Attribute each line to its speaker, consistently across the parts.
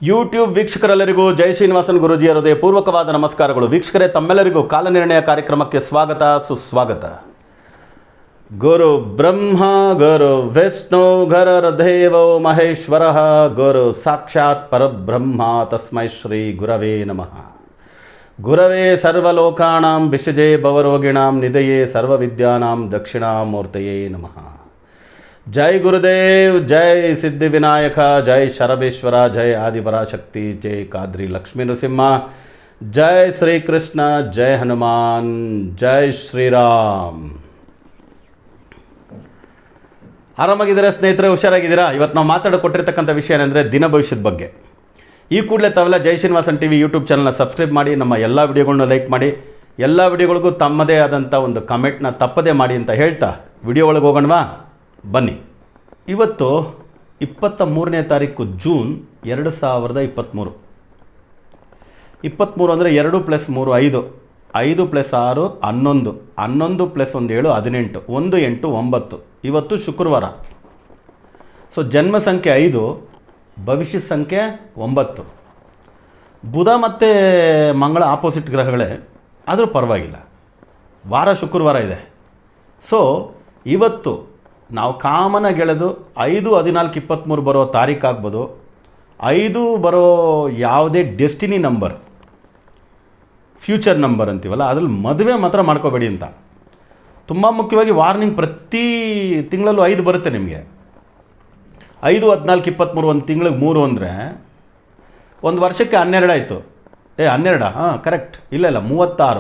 Speaker 1: YouTube ವೀಕ್ಷಕರೆಲ್ಲರಿಗೂ ಜೈ ಶ್ರೀನಿವಾಸನ್ ಗುರುಜಿಯ ಹೃದಯಪೂರ್ವಕವಾದ ನಮಸ್ಕಾರಗಳು ವೀಕ್ಷಕರೇ ತಮ್ಮೆಲ್ಲರಿಗೂ ಕಾಲನಿರ್ಣಯ ಕಾರ್ಯಕ್ರಮಕ್ಕೆ ಸ್ವಾಗತ ಸುಸ್ವಾಗತ ಗುರು ಬ್ರಹ್ಮ ಗುರು ವಿಷ್ಣು ಗುರರ್ದೇವೋ ಮಹೇಶ್ವರ ಗುರು ಸಾಕ್ಷಾತ್ ಪರಬ್ರಹ್ಮ ತಸ್ಮೈ ಶ್ರೀ ಗುರವೇ ನಮಃ ಗುರವೇ ಸರ್ವಲೋಕಾನಾಂ ವಿಷಜೇ ಭವರೋಗಿಣಾಂ ನಿಧಯೇ ಸರ್ವವಿದ್ಯಾನಾಂ ದಕ್ಷಿಣಾಮೂರ್ತಯೇ ನಮಃ ಜೈ ಗುರುದೇವ್ ಜೈ ಸಿದ್ಧಿವಿನಾಯಕ ಜೈ ಶರಬೇಶ್ವರ ಜೈ ಆದಿಪರಾಶಕ್ತಿ ಜೈ ಕಾದ್ರಿ ಲಕ್ಷ್ಮೀ ನೃಸಿಂಹ ಜೈ ಶ್ರೀಕೃಷ್ಣ ಜೈ ಹನುಮಾನ್ ಜೈ ಶ್ರೀರಾಮ್ ಆರಾಮಾಗಿದ್ದೀರಾ ಸ್ನೇಹಿತರೆ ಹುಷಾರಾಗಿದ್ದೀರಾ ಇವತ್ತು ನಾವು ಮಾತಾಡೋ ಕೊಟ್ಟಿರ್ತಕ್ಕಂಥ ವಿಷಯ ಏನಂದರೆ ದಿನ ಭವಿಷ್ಯದ ಬಗ್ಗೆ ಈ ಕೂಡಲೇ ತಾವೆಲ್ಲ Jai Srinivasan T V YouTube ಚಾನಲ್ನ ಸಬ್ಸ್ಕ್ರೈಬ್ ಮಾಡಿ ನಮ್ಮ ಎಲ್ಲ ವಿಡಿಯೋಗಳನ್ನ ಲೈಕ್ ಮಾಡಿ ಎಲ್ಲ ವಿಡಿಯೋಗಳಿಗೂ ತಮ್ಮದೇ ಆದಂಥ ಒಂದು ಕಮೆಂಟ್ನ ತಪ್ಪದೇ ಮಾಡಿ ಅಂತ ಹೇಳ್ತಾ ವಿಡಿಯೋ ಒಳಗೆ ಹೋಗೋಣವಾ ಬನ್ನಿ ಇವತ್ತು ಇಪ್ಪತ್ತ ಮೂರನೇ ತಾರೀಕು ಜೂನ್ ಎರಡು ಸಾವಿರದ ಇಪ್ಪತ್ತ್ಮೂರು ಇಪ್ಪತ್ತ್ಮೂರು ಅಂದರೆ ಎರಡು ಪ್ಲಸ್ ಮೂರು ಐದು ಐದು ಪ್ಲಸ್ ಆರು ಹನ್ನೊಂದು ಹನ್ನೊಂದು ಪ್ಲಸ್ ಒಂದು ಏಳು ಹದಿನೆಂಟು ಒಂದು ಎಂಟು ಒಂಬತ್ತು ಇವತ್ತು ಶುಕ್ರವಾರ ಸೊ ಜನ್ಮ ಸಂಖ್ಯೆ ಐದು ಭವಿಷ್ಯ ಸಂಖ್ಯೆ ಒಂಬತ್ತು ಬುಧ ಮತ್ತು ಮಂಗಳ ಆಪೋಸಿಟ್ ಗ್ರಹಗಳೇ ಆದರೂ ಪರವಾಗಿಲ್ಲ ವಾರ ಶುಕ್ರವಾರ ಇದೆ ಸೊ ಇವತ್ತು ನಾವು ಕಾಮನಾಗಿ ಹೇಳೋದು ಐದು ಹದಿನಾಲ್ಕು ಇಪ್ಪತ್ತ್ಮೂರು ಬರೋ ತಾರೀಕು ಆಗ್ಬೋದು ಐದು ಬರೋ ಯಾವುದೇ ಡೆಸ್ಟಿನಿ ನಂಬರ್ ಫ್ಯೂಚರ್ ನಂಬರ್ ಅಂತೀವಲ್ಲ ಅದ್ರಲ್ಲಿ ಮದುವೆ ಮಾತ್ರ ಮಾಡ್ಕೋಬೇಡಿ ಅಂತ ತುಂಬ ಮುಖ್ಯವಾಗಿ ವಾರ್ನಿಂಗ್ ಪ್ರತಿ ತಿಂಗಳಲ್ಲೂ ಐದು ಬರುತ್ತೆ ನಿಮಗೆ ಐದು ಹದಿನಾಲ್ಕು ಇಪ್ಪತ್ತ್ಮೂರು ಒಂದು ತಿಂಗಳಿಗೆ ಮೂರು ಅಂದರೆ ಒಂದು ವರ್ಷಕ್ಕೆ ಹನ್ನೆರಡು ಆಯಿತು ಏ ಹನ್ನೆರಡಾ ಹಾಂ ಕರೆಕ್ಟ್ ಇಲ್ಲ ಇಲ್ಲ ಮೂವತ್ತಾರು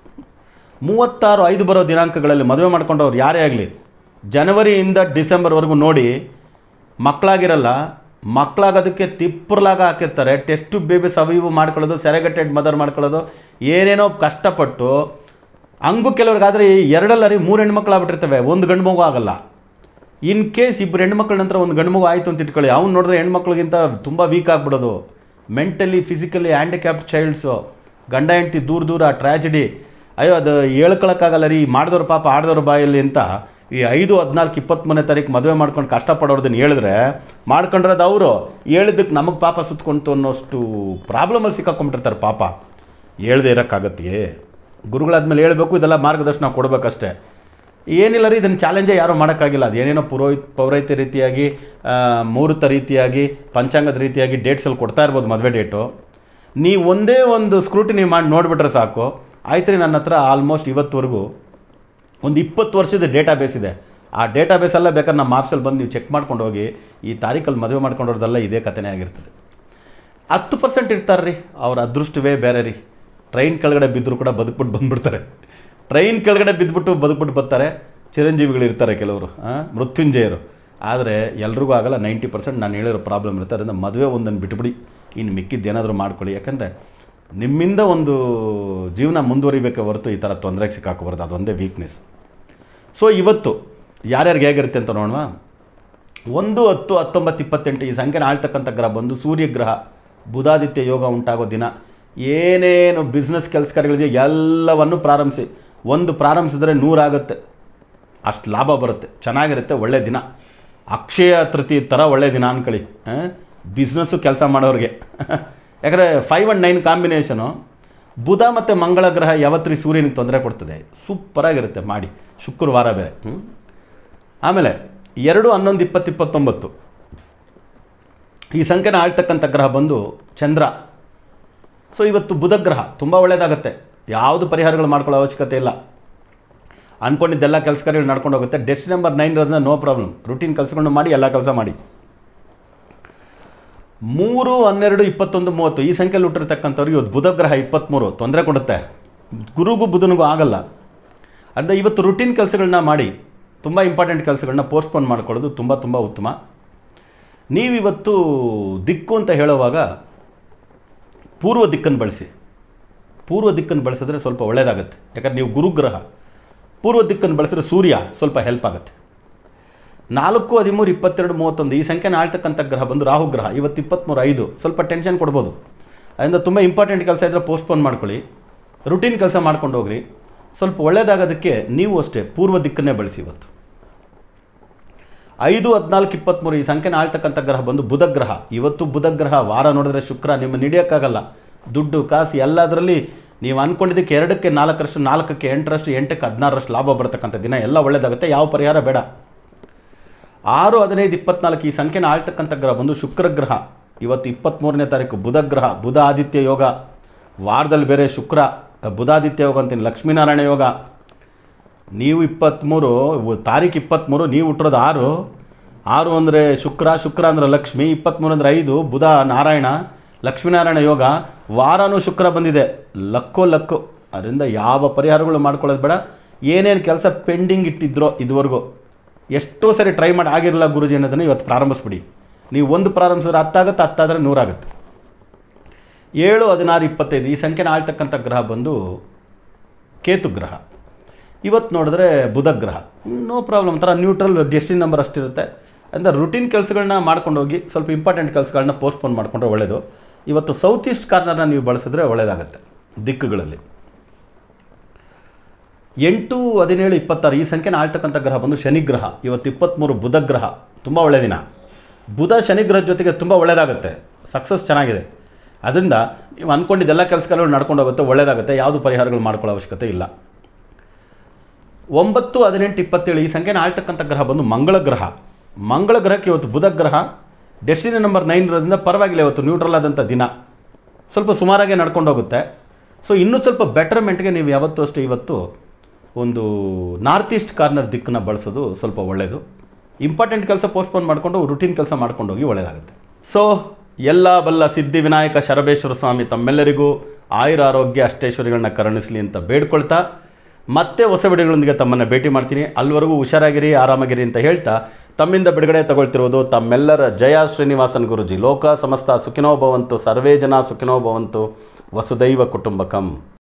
Speaker 1: ಮೂವತ್ತಾರು ಐದು ಬರೋ ದಿನಾಂಕಗಳಲ್ಲಿ ಮದುವೆ ಮಾಡ್ಕೊಂಡವ್ರು ಯಾರೇ ಆಗಲಿ ಜನವರಿಯಿಂದ ಡಿಸೆಂಬರ್ವರೆಗೂ ನೋಡಿ ಮಕ್ಕಳಾಗಿರಲ್ಲ ಮಕ್ಕಳಾಗೋದಕ್ಕೆ ತಿಪ್ಪರ್ಲಾಗ ಹಾಕಿರ್ತಾರೆ ಟೆಸ್ಟು ಬೇಬಿ ಸವಿವು ಮಾಡ್ಕೊಳ್ಳೋದು ಸೆರೆಗಟೆಡ್ ಮದರ್ ಮಾಡ್ಕೊಳ್ಳೋದು ಏನೇನೋ ಕಷ್ಟಪಟ್ಟು ಹಂಗೂ ಕೆಲವ್ರಿಗಾದರೆ ಎರಡಲ್ಲರಿ ಮೂರು ಹೆಣ್ಮಕ್ಳು ಆಗ್ಬಿಟ್ಟಿರ್ತವೆ ಒಂದು ಗಂಡು ಮಗು ಆಗಲ್ಲ ಇನ್ ಕೇಸ್ ಇಬ್ಬರು ಹೆಣ್ಮಕ್ಳ ನಂತರ ಒಂದು ಗಂಡು ಮಗು ಆಯಿತು ಅಂತ ಇಟ್ಕೊಳ್ಳಿ ಅವ್ನು ನೋಡಿದ್ರೆ ಹೆಣ್ಮಕ್ಳಿಗಿಂತ ತುಂಬ ವೀಕ್ ಆಗಿಬಿಡೋದು ಮೆಂಟಲಿ ಫಿಸಿಕಲಿ ಹ್ಯಾಂಡಿಕ್ಯಾಪ್ಟ್ ಚೈಲ್ಡ್ಸು ಗಂಡ ಹೆಂಡ್ತಿ ದೂರ ದೂರ ಟ್ರ್ಯಾಜಿಡಿ ಅಯ್ಯೋ ಅದು ಹೇಳ್ಕೊಳಕ್ಕಾಗಲ್ಲ ರೀ ಮಾಡಿದವ್ರ ಪಾಪ ಆಡ್ದವ್ರ ಬಾಯಲ್ಲಿ ಅಂತ ಈ ಐದು ಹದಿನಾಲ್ಕು ಇಪ್ಪತ್ತ್ಮೂರನೇ ತಾರೀಕು ಮದುವೆ ಮಾಡ್ಕೊಂಡು ಕಷ್ಟಪಡೋರ್ದನ್ನ ಹೇಳಿದ್ರೆ ಮಾಡ್ಕೊಂಡಿರೋದು ಅವರು ಹೇಳಿದ್ದಕ್ಕೆ ನಮಗೆ ಪಾಪ ಸುತ್ಕೊಂತು ಅನ್ನೋಷ್ಟು ಪ್ರಾಬ್ಲಮಲ್ಲಿ ಸಿಕ್ಕಾಕೊಂಡ್ಬಿಟ್ಟಿರ್ತಾರೆ ಪಾಪ ಹೇಳ್ದೆ ಇರೋಕ್ಕಾಗತ್ತೆ ಗುರುಗಳಾದ್ಮೇಲೆ ಹೇಳಬೇಕು ಇದೆಲ್ಲ ಮಾರ್ಗದರ್ಶನ ಕೊಡಬೇಕಷ್ಟೇ ಏನಿಲ್ಲ ರೀ ಇದನ್ನು ಚಾಲೆಂಜೇ ಯಾರೂ ಮಾಡೋಕ್ಕಾಗಿಲ್ಲ ಅದೇನೇನೋ ಪುರೋಹಿತ್ ಪೌರೈತ್ಯ ರೀತಿಯಾಗಿ ಆ, ಮುಹೂರ್ತ ರೀತಿಯಾಗಿ ಪಂಚಾಂಗದ ರೀತಿಯಾಗಿ ಡೇಟ್ಸಲ್ಲಿ ಕೊಡ್ತಾ ಇರ್ಬೋದು ಮದುವೆ ಡೇಟು ನೀವು ಒಂದೇ ಒಂದು ಸ್ಕ್ರೂಟಿನಿ ಮಾಡಿ ನೋಡಿಬಿಟ್ರೆ ಸಾಕು ಆಯ್ತು ರೀ ನನ್ನ ಹತ್ರ ಆಲ್ಮೋಸ್ಟ್ ಇವತ್ತುವರೆಗೂ ಒಂದು ಇಪ್ಪತ್ತು ವರ್ಷದ ಡೇಟಾ ಬೇಸ್ ಇದೆ ಆ ಡೇಟಾ ಬೇಸೆಲ್ಲ ಬೇಕಾದ್ರೆ ನಮ್ಮ ಆಫೀಸಲ್ಲಿ ಬಂದು ನೀವು ಚೆಕ್ ಮಾಡ್ಕೊಂಡು ಹೋಗಿ ಈ ತಾರೀಕಲ್ಲಿ ಮದುವೆ ಮಾಡ್ಕೊಂಡವ್ರದ್ದೆಲ್ಲ ಇದೇ ಕಥೆನೇ ಆಗಿರ್ತದೆ ಹತ್ತು ಪರ್ಸೆಂಟ್ ಇರ್ತಾರೆ ರೀ ಅವ್ರ ಅದೃಷ್ಟವೇ ಬೇರೆ ರೀ ಟ್ರೈನ್ ಕೆಳಗಡೆ ಬಿದ್ದರೂ ಕೂಡ ಬದುಕ್ಬಿಟ್ಟು ಬಂದ್ಬಿಡ್ತಾರೆ ಟ್ರೈನ್ ಕೆಳಗಡೆ ಬಿದ್ದುಬಿಟ್ಟು ಬದುಕ್ಬಿಟ್ಟು ಬರ್ತಾರೆ ಚಿರಂಜೀವಿಗಳು ಇರ್ತಾರೆ ಕೆಲವರು ಆ, ಮೃತ್ಯುಂಜಯರು ಆದರೆ ಎಲ್ರಿಗೂ ಆಗಲ್ಲ ನೈಂಟಿ ಪರ್ಸೆಂಟ್ ನಾನು ಹೇಳಿರೋ ಪ್ರಾಬ್ಲಮ್ ಇರುತ್ತೆ ಅದರಿಂದ ಮದುವೆ ಒಂದನ್ನು ಬಿಟ್ಬಿಡಿ ಇನ್ನು ಮಿಕ್ಕಿದ್ದು ಏನಾದರೂ ಮಾಡ್ಕೊಳ್ಳಿ ಯಾಕಂದರೆ ನಿಮ್ಮಿಂದ ಒಂದು ಜೀವನ ಮುಂದುವರಿಬೇಕೆ ಹೊರತು ಈ ಥರ ತೊಂದರೆಗೆ ಸಿಕ್ಕಾಕೋಬಾರ್ದು ಅದೊಂದೇ ವೀಕ್ನೆಸ್ ಸೊ ಇವತ್ತು ಯಾರ್ಯಾರಿಗೆ ಹೇಗಿರುತ್ತೆ ಅಂತ ನೋಡೋಣ ಒಂದು ಹತ್ತು ಹತ್ತೊಂಬತ್ತು ಇಪ್ಪತ್ತೆಂಟು ಈ ಸಂಖ್ಯೆನ ಆಳ್ತಕ್ಕಂಥ ಗ್ರಹ ಬಂದು ಸೂರ್ಯಗ್ರಹ ಬುಧಾದಿತ್ಯ ಯೋಗ ಉಂಟಾಗೋ ದಿನ ಏನೇನು ಬಿಸ್ನೆಸ್ ಕೆಲಸ ಕಾರ್ಯಗಳಿದೆ ಎಲ್ಲವನ್ನು ಪ್ರಾರಂಭಿಸಿ ಒಂದು ಪ್ರಾರಂಭಿಸಿದ್ರೆ ನೂರಾಗುತ್ತೆ ಅಷ್ಟು ಲಾಭ ಬರುತ್ತೆ ಚೆನ್ನಾಗಿರುತ್ತೆ ಒಳ್ಳೆ ದಿನ ಅಕ್ಷಯ ತೃತೀಯ ಥರ ಒಳ್ಳೆ ದಿನ ಅನ್ಕೊಳ್ಳಿ ಬಿಸ್ನೆಸ್ಸು ಕೆಲಸ ಮಾಡೋರಿಗೆ ಯಾಕಂದರೆ ಫೈವ್ ಆ್ಯಂಡ್ ನೈನ್ ಕಾಂಬಿನೇಷನು ಬುಧ ಮತ್ತು ಮಂಗಳ ಗ್ರಹ ಯಾವತ್ರಿ ಸೂರ್ಯನಿಗೆ ತೊಂದರೆ ಕೊಡ್ತದೆ ಸೂಪರಾಗಿರುತ್ತೆ ಮಾಡಿ ಶುಕ್ರವಾರ ಬೇರೆ ಹ್ಮ್? ಆಮೇಲೆ ಎರಡು ಹನ್ನೊಂದು ಇಪ್ಪತ್ತು ಇಪ್ಪತ್ತೊಂಬತ್ತು ಈ ಸಂಖ್ಯೆನ ಆಳ್ತಕ್ಕಂಥ ಗ್ರಹ ಬಂದು ಚಂದ್ರ ಸೊ ಇವತ್ತು ಬುಧ ಗ್ರಹ ತುಂಬ ಒಳ್ಳೆಯದಾಗುತ್ತೆ ಯಾವುದು ಪರಿಹಾರಗಳು ಮಾಡ್ಕೊಳ್ಳೋ ಅವಶ್ಯಕತೆ ಇಲ್ಲ ಅಂದ್ಕೊಂಡಿದ್ದೆಲ್ಲ ಕೆಲಸ ಕಾರ್ಯಗಳು ನಡ್ಕೊಂಡು ಹೋಗುತ್ತೆ ಡೆಸ್ಟ್ ನಂಬರ್ ನೈನ್ ಇರೋದ್ರಿಂದ ನೋ ಪ್ರಾಬ್ಲಮ್ ರುಟೀನ್ ಕೆಲಸಗಳನ್ನು ಮಾಡಿ ಎಲ್ಲ ಕೆಲಸ ಮಾಡಿ ಮೂರು ಹನ್ನೆರಡು ಇಪ್ಪತ್ತೊಂದು ಮೂವತ್ತು ಈ ಸಂಖ್ಯೆಯಲ್ಲಿ ಹುಟ್ಟಿರ್ತಕ್ಕಂಥವ್ರಿಗೆ ಇವತ್ತು ಬುಧ ಗ್ರಹ ಇಪ್ಪತ್ತ್ಮೂರು ತೊಂದರೆ ಕೊಡುತ್ತೆ ಗುರುಗೂ ಬುಧನಿಗೂ ಆಗಲ್ಲ ಅದರಿಂದ ಇವತ್ತು ರುಟೀನ್ ಕೆಲಸಗಳನ್ನ ಮಾಡಿ ತುಂಬ ಇಂಪಾರ್ಟೆಂಟ್ ಕೆಲಸಗಳನ್ನ ಪೋಸ್ಟ್ಪೋನ್ ಮಾಡ್ಕೊಳ್ಳೋದು ತುಂಬ ತುಂಬ ಉತ್ತಮ ನೀವಿವತ್ತು ದಿಕ್ಕು ಅಂತ ಹೇಳುವಾಗ ಪೂರ್ವ ದಿಕ್ಕನ್ನು ಬಳಸಿ ಪೂರ್ವ ದಿಕ್ಕನ್ನು ಬಳಸಿದ್ರೆ ಸ್ವಲ್ಪ ಒಳ್ಳೆಯದಾಗುತ್ತೆ ಯಾಕಂದ್ರೆ ನೀವು ಗುರುಗ್ರಹ ಪೂರ್ವ ದಿಕ್ಕನ್ನು ಬಳಸಿದ್ರೆ ಸೂರ್ಯ ಸ್ವಲ್ಪ ಹೆಲ್ಪ್ ಆಗುತ್ತೆ ನಾಲ್ಕು ಹದಿಮೂರು ಇಪ್ಪತ್ತೆರಡು ಮೂವತ್ತೊಂದು ಈ ಸಂಖ್ಯೆನ ಆಳ್ತಕ್ಕಂಥ ಗ್ರಹ ಬಂದು ರಾಹು ಗ್ರಹ ಇವತ್ತು ಇಪ್ಪತ್ತ್ಮೂರು ಐದು ಸ್ವಲ್ಪ ಟೆನ್ಷನ್ ಕೊಡ್ಬೋದು ಅದರಿಂದ ತುಂಬ ಇಂಪಾರ್ಟೆಂಟ್ ಕೆಲಸ ಇದ್ದರೆ ಪೋಸ್ಟ್ಪೋನ್ ಮಾಡ್ಕೊಳ್ಳಿ ರುಟೀನ್ ಕೆಲಸ ಮಾಡ್ಕೊಂಡು ಹೋಗ್ರಿ ಸ್ವಲ್ಪ ಒಳ್ಳೆಯದಾಗೋದಕ್ಕೆ ನೀವು ಅಷ್ಟೇ ಪೂರ್ವ ದಿಕ್ಕನ್ನೇ ಬಳಸಿ ಇವತ್ತು ಐದು ಹದಿನಾಲ್ಕು ಇಪ್ಪತ್ತ್ಮೂರು ಈ ಸಂಖ್ಯೆನ ಆಳ್ತಕ್ಕಂಥ ಗ್ರಹ ಬಂದು ಬುಧ ಗ್ರಹ ಇವತ್ತು ಬುಧ ಗ್ರಹ ವಾರ ನೋಡಿದ್ರೆ ಶುಕ್ರ ನಿಮ್ಮ ಹಿಡಿಯೋಕ್ಕಾಗಲ್ಲ ದುಡ್ಡು ಕಾಸು ಎಲ್ಲದರಲ್ಲಿ ನೀವು ಅಂದ್ಕೊಂಡಿದ್ದಕ್ಕೆ ಎರಡಕ್ಕೆ ನಾಲ್ಕರಷ್ಟು ನಾಲ್ಕಕ್ಕೆ ಎಂಟರಷ್ಟು ಎಂಟಕ್ಕೆ ಹದಿನಾರರಷ್ಟು ಲಾಭ ಬರ್ತಕ್ಕಂಥ ದಿನ ಎಲ್ಲ ಒಳ್ಳೆಯದಾಗುತ್ತೆ ಯಾವ ಪರಿಹಾರ ಬೇಡ ಆರು ಹದಿನೈದು ಇಪ್ಪತ್ನಾಲ್ಕು ಈ ಸಂಖ್ಯೆನ ಆಳ್ತಕ್ಕಂಥ ಗ್ರಹ ಬಂದು ಶುಕ್ರ ಗ್ರಹ ಇವತ್ತು ಇಪ್ಪತ್ತ್ಮೂರನೇ ತಾರೀಕು ಬುಧ ಗ್ರಹ ಬುಧ ಆದಿತ್ಯ ಯೋಗ ವಾರದಲ್ಲಿ ಬೇರೆ ಶುಕ್ರ ಬುಧಾದಿತ್ಯ ಯೋಗ ಅಂತೀನಿ ಲಕ್ಷ್ಮೀನಾರಾಯಣ ಯೋಗ ನೀವು ಇಪ್ಪತ್ತ್ಮೂರು ತಾರೀಕು ಇಪ್ಪತ್ತ್ಮೂರು ನೀವು ಹುಟ್ಟಿರೋದು ಆರು ಆರು ಅಂದರೆ ಶುಕ್ರ ಶುಕ್ರ ಅಂದರೆ ಲಕ್ಷ್ಮಿ ಇಪ್ಪತ್ತ್ಮೂರು ಅಂದರೆ ಐದು ಬುಧ ನಾರಾಯಣ ಲಕ್ಷ್ಮೀನಾರಾಯಣ ಯೋಗ ವಾರನೂ ಶುಕ್ರ ಬಂದಿದೆ ಲಕ್ಕೋ ಲಕ್ಕು ಅದರಿಂದ ಯಾವ ಪರಿಹಾರಗಳು ಮಾಡ್ಕೊಳ್ಳೋದು ಬೇಡ ಏನೇನು ಕೆಲಸ ಪೆಂಡಿಂಗ್ ಇಟ್ಟಿದ್ರೋ ಇದುವರೆಗೂ ಎಷ್ಟೋ ಸರಿ ಟ್ರೈ ಮಾಡಿ ಆಗಿರಲ್ಲ ಗುರುಜಿ ಅನ್ನೋದನ್ನು ಇವತ್ತು ಪ್ರಾರಂಭಿಸ್ಬಿಡಿ ನೀವು ಒಂದು ಪ್ರಾರಂಭಿಸಿದ್ರೆ ಹತ್ತಾಗುತ್ತೆ ಹತ್ತಾದರೆ ನೂರಾಗುತ್ತೆ ಏಳು ಹದಿನಾರು ಇಪ್ಪತ್ತೈದು ಈ ಸಂಖ್ಯೆನ ಆಳ್ತಕ್ಕಂಥ ಗ್ರಹ ಬಂದು ಕೇತು ಗ್ರಹ ಇವತ್ತು ನೋಡಿದ್ರೆ ಬುಧ ಗ್ರಹ ನೋ ಪ್ರಾಬ್ಲಮ್ ಒಂಥರ ನ್ಯೂಟ್ರಲ್ ಡೆಸ್ಟಿನಿ ನಂಬರ್ ಅಷ್ಟಿರುತ್ತೆ ಅಂದರೆ ರುಟೀನ್ ಕೆಲಸಗಳನ್ನ ಮಾಡ್ಕೊಂಡು ಹೋಗಿ ಸ್ವಲ್ಪ ಇಂಪಾರ್ಟೆಂಟ್ ಕೆಲಸಗಳನ್ನ ಪೋಸ್ಟ್ಪೋನ್ ಮಾಡಿಕೊಂಡ್ರೆ ಒಳ್ಳೆಯದು ಇವತ್ತು ಸೌತ್ ಈಸ್ಟ್ ಕಾರ್ನರ್ನ ನೀವು ಬಳಸಿದ್ರೆ ಒಳ್ಳೆಯದಾಗುತ್ತೆ ದಿಕ್ಕುಗಳಲ್ಲಿ ಎಂಟು ಹದಿನೇಳು ಇಪ್ಪತ್ತಾರು ಈ ಸಂಖ್ಯೆನ ಆಳ್ತಕ್ಕಂಥ ಗ್ರಹ ಬಂದು ಶನಿ ಗ್ರಹ ಇವತ್ತು ಇಪ್ಪತ್ತ್ಮೂರು ಬುಧ ಗ್ರಹ ತುಂಬ ಒಳ್ಳೆಯ ದಿನ ಬುಧ ಶನಿ ಗ್ರಹದ ಜೊತೆಗೆ ತುಂಬ ಒಳ್ಳೆಯದಾಗುತ್ತೆ ಸಕ್ಸಸ್ ಚೆನ್ನಾಗಿದೆ ಅದರಿಂದ ನೀವು ಅಂದ್ಕೊಂಡಿದ್ದೆಲ್ಲ ಕೆಲಸಗಳು ನಡ್ಕೊಂಡು ಹೋಗುತ್ತೆ ಒಳ್ಳೆಯದಾಗುತ್ತೆ ಯಾವುದು ಪರಿಹಾರಗಳು ಮಾಡ್ಕೊಳ್ಳೋ ಅವಶ್ಯಕತೆ ಇಲ್ಲ ಒಂಬತ್ತು ಹದಿನೆಂಟು ಇಪ್ಪತ್ತೇಳು ಈ ಸಂಖ್ಯೆನ ಆಳ್ತಕ್ಕಂಥ ಗ್ರಹ ಬಂದು ಮಂಗಳ ಗ್ರಹ ಮಂಗಳ ಗ್ರಹಕ್ಕೆ ಇವತ್ತು ಬುಧ ಗ್ರಹ ಡೆಸ್ಟಿನಿ ನಂಬರ್ ನೈನ್ ಇರೋದ್ರಿಂದ ಪರವಾಗಿಲ್ಲ ಇವತ್ತು ನ್ಯೂಟ್ರಲ್ ಆದಂಥ ದಿನ ಸ್ವಲ್ಪ ಸುಮಾರಾಗೆ ನಡ್ಕೊಂಡು ಹೋಗುತ್ತೆ ಸೊ ಇನ್ನೂ ಸ್ವಲ್ಪ ಬೆಟರ್ಮೆಂಟ್ಗೆ ನೀವು ಯಾವತ್ತೂ ಅಷ್ಟೇ ಇವತ್ತು ಒಂದು ನಾರ್ತ್ ಈಸ್ಟ್ ಕಾರ್ನರ್ ದಿಕ್ಕನ್ನ ಬಳಸೋದು ಸ್ವಲ್ಪ ಒಳ್ಳೆಯದು ಇಂಪಾರ್ಟೆಂಟ್ ಕೆಲಸ ಪೋಸ್ಟ್ಪೋನ್ ಮಾಡಿಕೊಂಡು ರುಟೀನ್ ಕೆಲಸ ಮಾಡ್ಕೊಂಡು ಹೋಗಿ ಒಳ್ಳೆಯದಾಗುತ್ತೆ ಸೊ ಎಲ್ಲ ಬಲ್ಲ ಸಿದ್ಧಿ ವಿನಾಯಕ ಶರಬೇಶ್ವರ ಸ್ವಾಮಿ ತಮ್ಮೆಲ್ಲರಿಗೂ ಆಯುರ ಆರೋಗ್ಯ ಅಷ್ಟೇಶ್ವರಿಗಳನ್ನ ಕರುಣಿಸಲಿ ಅಂತ ಬೇಡ್ಕೊಳ್ತಾ ಮತ್ತೆ ಹೊಸ ವಿಡಿಯೋಗಳೊಂದಿಗೆ ತಮ್ಮನ್ನು ಭೇಟಿ ಮಾಡ್ತೀನಿ ಅಲ್ಲಿವರೆಗೂ ಹುಷಾರಾಗಿರಿ ಆರಾಮಾಗಿರಿ ಅಂತ ಹೇಳ್ತಾ ತಮ್ಮಿಂದ ಬಿಡುಗಡೆ ತಗೊಳ್ತಿರೋದು ತಮ್ಮೆಲ್ಲರ ಜಯ ಶ್ರೀನಿವಾಸನ್ ಗುರುಜಿ ಲೋಕ ಸಮಸ್ತ ಸುಖಿನೋ ಭವಂತು ಸರ್ವೇ ಜನ ಸುಖಿನೋ ಭವಂತು ವಸುದೈವ ಕುಟುಂಬಕಂ